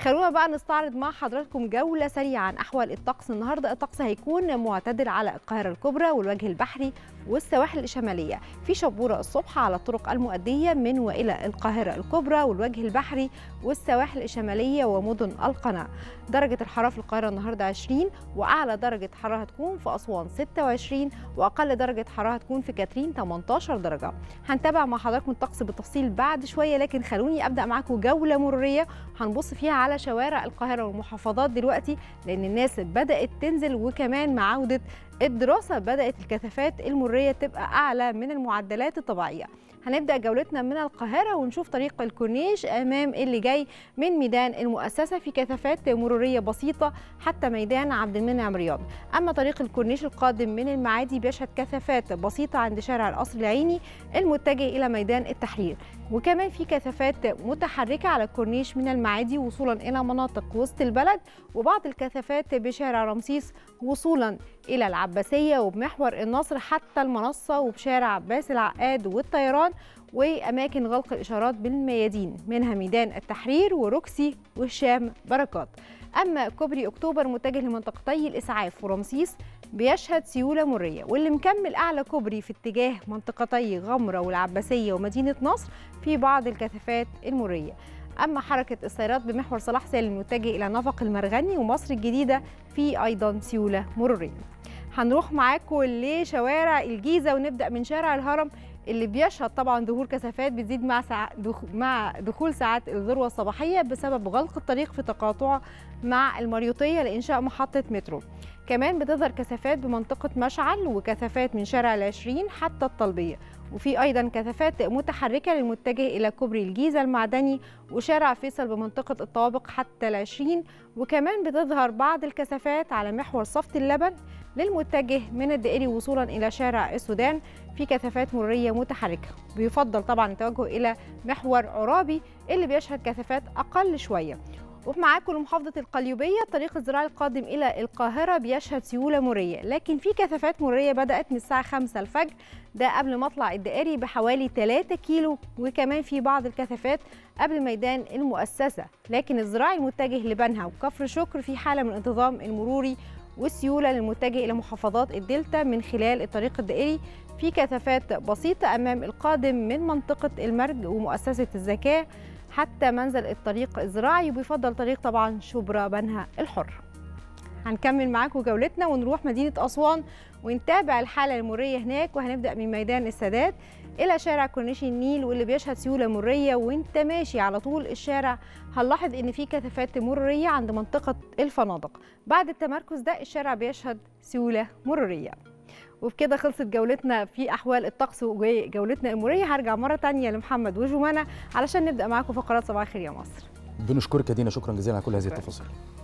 خلونا بقى نستعرض مع حضراتكم جولة سريعة عن أحوال الطقس النهاردة الطقس هيكون معتدل على القاهرة الكبرى والوجه البحري والسواحل الشمالية في شبورة الصبح على الطرق المؤدية من وإلى القاهرة الكبرى والوجه البحري والسواحل الشمالية ومدن القناة درجة الحرارة في القاهرة النهاردة 20 وأعلى درجة حرارة هتكون في أسوان 26 وأقل درجة حرارة هتكون في كاترين 18 درجة هنتابع مع حضراتكم الطقس بالتفصيل بعد شوية لكن خلوني أبدأ معاكم جولة مرورية هنبص فيها على شوارع القاهرة والمحافظات دلوقتي لأن الناس بدأت تنزل وكمان مع عودة الدراسة بدأت الكثافات المرورية تبقى أعلى من المعدلات الطبيعية هنبدأ جولتنا من القاهرة ونشوف طريق الكورنيش أمام اللي جاي من ميدان المؤسسة في كثافات مرورية بسيطة حتى ميدان عبد المنعم رياض أما طريق الكورنيش القادم من المعادي بيشهد كثافات بسيطة عند شارع القصر العيني المتجه إلى ميدان التحرير وكمان في كثافات متحركة على الكورنيش من المعادي وصولا إلى مناطق وسط البلد وبعض الكثافات بشارع رمسيس وصولا إلى العباسية وبمحور النصر حتى المنصة وبشارع عباس العقاد والطيران وأماكن غلق الإشارات بالميادين منها ميدان التحرير وروكسي والشام بركات أما كوبري أكتوبر متجه لمنطقتي الإسعاف ورمسيس بيشهد سيولة مرية واللي مكمل أعلى كوبري في اتجاه منطقتي غمرة والعباسية ومدينة نصر في بعض الكثافات المرية أما حركة السيارات بمحور صلاح سالم متجه إلى نفق المرغني ومصر الجديدة في أيضا سيولة مرورية هنروح معاكم لشوارع الجيزة ونبدأ من شارع الهرم اللي بيشهد طبعا ظهور كثافات بتزيد مع سع... دخ... مع دخول ساعات الذروه الصباحيه بسبب غلق الطريق في تقاطعه مع المريوطيه لانشاء محطه مترو كمان بتظهر كثافات بمنطقه مشعل وكثافات من شارع العشرين حتى الطلبيه وفي ايضا كثافات متحركه للمتجه الى كوبري الجيزه المعدني وشارع فيصل بمنطقه الطوابق حتى العشرين وكمان بتظهر بعض الكثافات على محور صفت اللبن للمتجه من الدائري وصولا الى شارع السودان في كثافات مروريه متحركه بيفضل طبعا التوجه الى محور عرابي اللي بيشهد كثافات اقل شويه ومعاكم لمحافظة القليوبية الطريق الزراعي القادم إلى القاهرة بيشهد سيولة مرية لكن في كثافات مرية بدأت من الساعة 5 الفجر ده قبل مطلع الدائري بحوالي 3 كيلو وكمان في بعض الكثافات قبل ميدان المؤسسة لكن الزراعي المتجه لبنها وكفر شكر في حالة من الانتظام المروري والسيولة للمتجه إلى محافظات الدلتا من خلال الطريق الدائري في كثافات بسيطة أمام القادم من منطقة المرج ومؤسسة الزكاة حتى منزل الطريق الزراعي وبيفضل طريق طبعا شبرا بنها الحر هنكمل معاكم جولتنا ونروح مدينة أسوان ونتابع الحالة المرية هناك وهنبدأ من ميدان السادات إلى شارع كورنيش النيل واللي بيشهد سيولة مرية وانت ماشي على طول الشارع هنلاحظ إن في كثافات مرورية عند منطقة الفنادق بعد التمركز ده الشارع بيشهد سيولة مرورية وبكده خلصت جولتنا في احوال الطقس وجولتنا المريه هرجع مره تانية لمحمد وجمانه علشان نبدا معاكم فقرات صباح الخير يا مصر بنشكرك يا دينا شكرا جزيلا على كل هذه التفاصيل